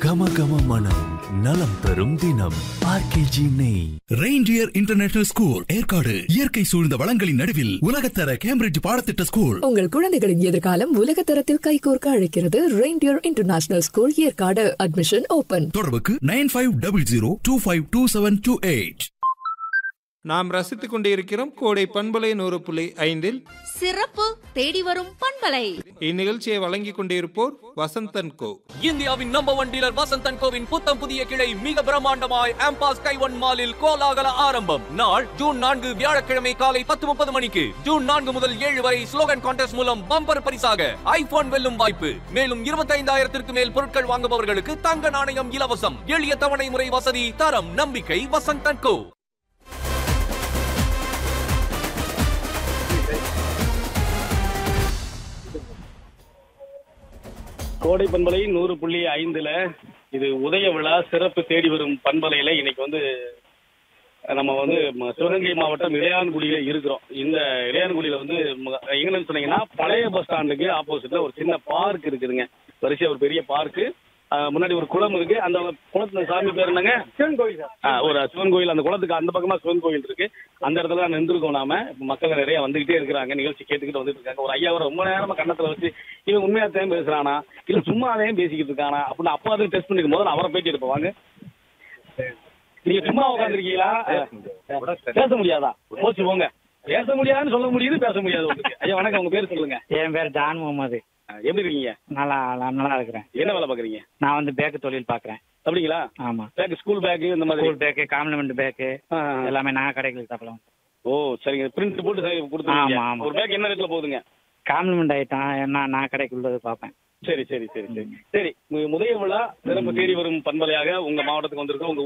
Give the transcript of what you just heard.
கம கம மனம் நலம் தரும் தினம் ஆர்கேஜி நெய் ரெயின்டியர் இன்டர்நேஷனல் ஸ்கூல் ஏற்காடு இயற்கை சூழ்ந்த வளங்களின் நடுவில் உலகத்தர கேம்பிரிட்ஜ் பாடத்திட்ட ஸ்கூல் உங்கள் குழந்தைகளின் எதிர்காலம் உலக தரத்தில் கைகோர்க்க அழைக்கிறது reindeer international school Yercaud admission open தொடர்புக்கு nine five double zero two five two seven two eight நாம் ரசித்துக் கொண்டிருக்கிறோம் கோடை பண்பலை நூறு புள்ளி ஐந்தில் சிறப்பு தேடி வரும் பண்பலை இந்நிகழ்ச்சியை வழங்கிக் கொண்டிருப்போர் வசந்தன் கோ இந்தியாவின் நம்பர் ஒன் டீலர் வசந்தன் கோவின் புத்தம் புதிய கிளை மிக பிரம்மாண்டமாய் ஆம்பாஸ் கைவன் மாலில் கோலாகல ஆரம்பம் நாள் ஜூன் நான்கு வியாழக்கிழமை காலை பத்து முப்பது மணிக்கு ஜூன் நான்கு முதல் ஏழு வரை ஸ்லோகன் கான்டெஸ்ட் மூலம் பம்பர் பரிசாக ஐபோன் வெல்லும் வாய்ப்பு மேலும் இருபத்தைந்தாயிரத்திற்கு மேல் பொருட்கள் வாங்குபவர்களுக்கு தங்க நாணயம் இலவசம் எளிய தவணை முறை வசதி தரம் நம்பிக்கை வசந்தன் கோ கோடை பண்பலை நூறு புள்ளி ஐந்துல இது உதய விழா சிறப்பு தேடி வரும் பண்பலையில இன்னைக்கு வந்து நம்ம வந்து ம- சிவகங்கை மாவட்டம் இளையான்குடியில இருக்கிறோம் இந்த இளையான்குடியில வந்து ம- எங்கன்னு சொன்னீங்கன்னா பழைய பஸ் ஸ்டாண்டுக்கு ஆப்போசிட்ல ஒரு சின்ன பார்க் இருக்குதுங்க வரிசையா ஒரு பெரிய பார்க்கு முன்னாடி ஒரு குளம் இருக்கு அந்த குளத்துல சாமி பேர் என்னங்க சிவன் கோயில் ஒரு சிவன் கோயில் அந்த குளத்துக்கு அந்த பக்கமா சிவன் கோயில் இருக்கு அந்த இடத்துல தான் நின்றுருக்கோம் நாம இப்ப மக்கள் நிறைய வந்துகிட்டே இருக்கிறாங்க நிகழ்ச்சி கேட்டுக்கிட்டு வந்துட்டு இருக்காங்க ஒரு ஐயா ஒரு ரொம்ப நேரமா கண்ணத்துல வச்சு இவன் உண்மையா தான் பேசுறானா இல்ல சும்மா அதையும் பேசிக்கிட்டு இருக்கானா அப்படின்னு அப்பா அதுவும் டெஸ்ட் பண்ணிக்கும் போது நான் அவரை பேட்டி எடுப்பேன் வாங்க நீங்க சும்மா உட்காந்துருக்கீங்களா பேச முடியாதா போச்சு போங்க பேச முடியாதுன்னு சொல்ல முடியுது பேச முடியாது உங்களுக்கு ஐயா வணக்கம் உங்க பேர் சொல்லுங்க என் பேர் ஜான் முகமது ஆ, எப்படி இருக்கீங்க நல்லா நான் நல்லா இருக்கிறேன் என்ன வேலை பாக்குறீங்க நான் வந்து பேக்கு தொழில் பார்க்குறேன் அப்படிங்களா ஆமா பேக் ஸ்கூல் பேக் இந்த மாதிரி ஸ்கூல் பேக்கு காம்ப்ளிமெண்ட் பேக்கு ஆ, ஆ. எல்லாமே நான் கடைகளுக்கு தப்பலாம் ஓ சரிங்க பிரிண்ட் போட்டு சரி கொடுத்துருங்க ஆமா, ஆமா. ஒரு பேக் என்ன ரேட்ல போகுதுங்க காம்ப்ளிமெண்ட் ஐட்டம் என்ன நான் கடைக்கு உள்ளது பார்ப்பேன் சரி சரி சரி சரி சரி மு- முதல் விழா சிறப்பு தேடி வரும் பண்பலையாக உங்க மாவட்டத்துக்கு வந்திருக்கோம் உங்க